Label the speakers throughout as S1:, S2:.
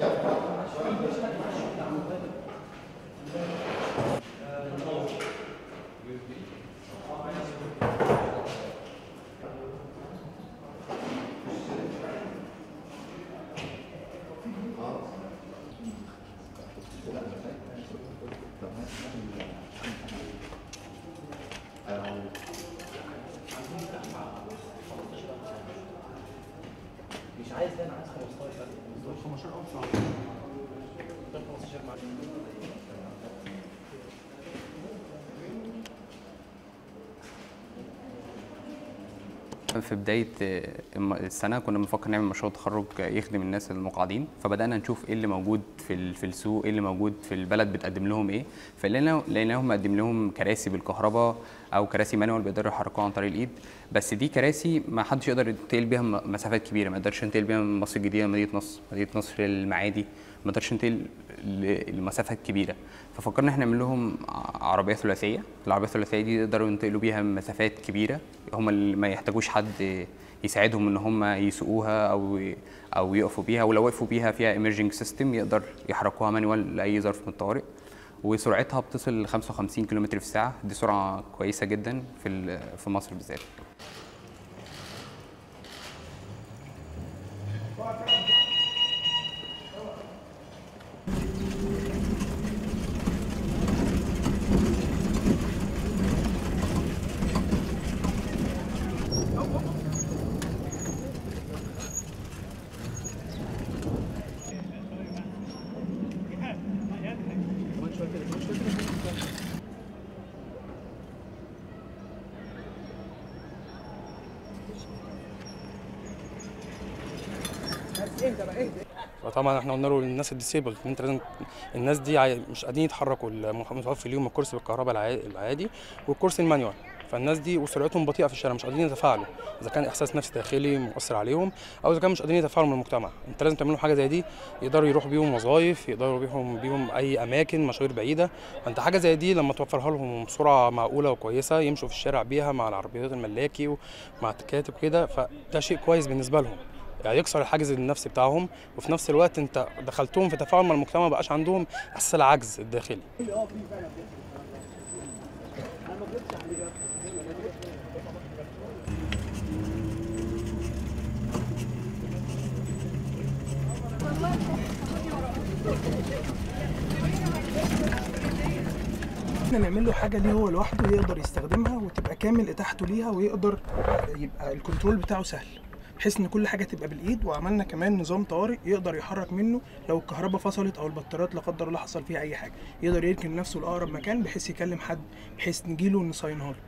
S1: مش عايز ده انا عايز 15 15 او 15 معاك
S2: في بداية الم- السنة كنا بنفكر نعمل مشروع تخرج يخدم الناس المقاعدين فبدأنا نشوف ايه اللي موجود في ال- في السوق ايه اللي موجود في البلد بتقدم لهم ايه فلقينا لقيناهم مقدم لهم كراسي بالكهرباء او كراسي مانوال بيقدروا يحركوها عن طريق الايد بس دي كراسي ما حدش يقدر ينتقل بيها م- مسافات كبيرة ما يقدرش ينتقل بيها من مصر الجديدة لمدينة نصر مدينة نصر للمعادي ما يقدرش ينتقل ل- لمسافات كبيرة ففكرنا احنا نعمل لهم ع- عربية ثلاثية العربية الثلاثية دي يقدروا ينتقلوا بيها مسافات كبيرة هم اللي ما يحتاجوش حد يساعدهم ان هم يسوقوها او او يقفوا بيها ولو وقفوا بيها فيها ايمرجنج سيستم يقدر يحركوها مانوال لاي ظرف من الطوارئ وسرعتها بتصل ل 55 كم في الساعه دي سرعه كويسه جدا في ال- في مصر بالذات
S3: فطبعا احنا قلنا له للناس الديسيبل ان انت لازم الناس دي عاي- مش قادرين يتحركوا المتوفي ليهم الكرسي بالكهرباء العا- العادي والكرسي المانيوال فالناس دي وسرعتهم بطيئه في الشارع مش قادرين يتفاعلوا اذا كان احساس نفسي داخلي مؤثر عليهم او اذا كان مش قادرين يتفاعلوا مع المجتمع انت لازم تعمل لهم حاجه زي دي يقدروا يروحوا بيهم وظائف يقدروا بيهم بيهم اي اماكن مشاوير بعيده فانت حاجه زي دي لما توفرها لهم بسرعه معقوله وكويسه يمشوا في الشارع بيها مع العربيات الملاكي ومع التكاتك كده فده شيء كويس بالنسبه لهم يعني يكسر الحاجز النفسي بتاعهم وفي نفس الوقت انت دخلتهم في تفاعل مع المجتمع ما بقاش عندهم احساس العجز الداخلي
S4: احنا نعمل له حاجه ليه هو لوحده يقدر يستخدمها وتبقى كامل اتاحته ليها ويقدر يبقى الكنترول بتاعه سهل بحيث ان كل حاجه تبقى بالايد وعملنا كمان نظام طوارئ يقدر يحرك منه لو الكهرباء فصلت او البطاريات لا قدر الله حصل فيها اي حاجه يقدر يركن نفسه لاقرب مكان بحيث يكلم حد بحيث نجيله ونصينها له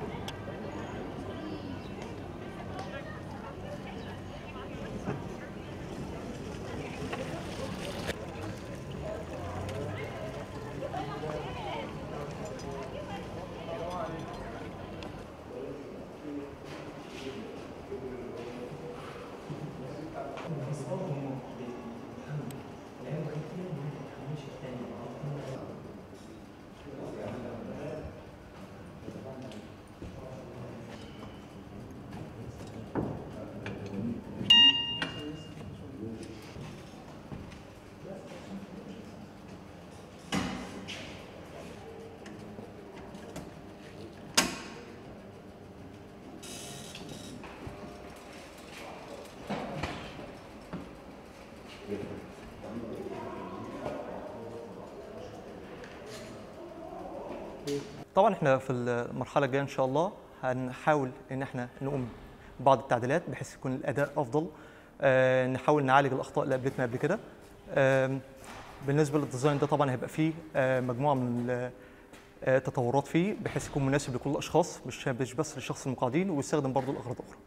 S5: طبعا احنا في المرحله الجايه ان شاء الله هنحاول ان احنا نقوم ببعض التعديلات بحيث يكون الاداء افضل آه، نحاول نعالج الاخطاء اللي قابلتنا قبل كده آم، بالنسبه للديزاين ده طبعا هيبقى فيه آه، مجموعه من ال- آه، تطورات فيه بحيث يكون مناسب لكل الاشخاص مش مش بس للشخص المقاعدين ويستخدم برضه لاغراض اخرى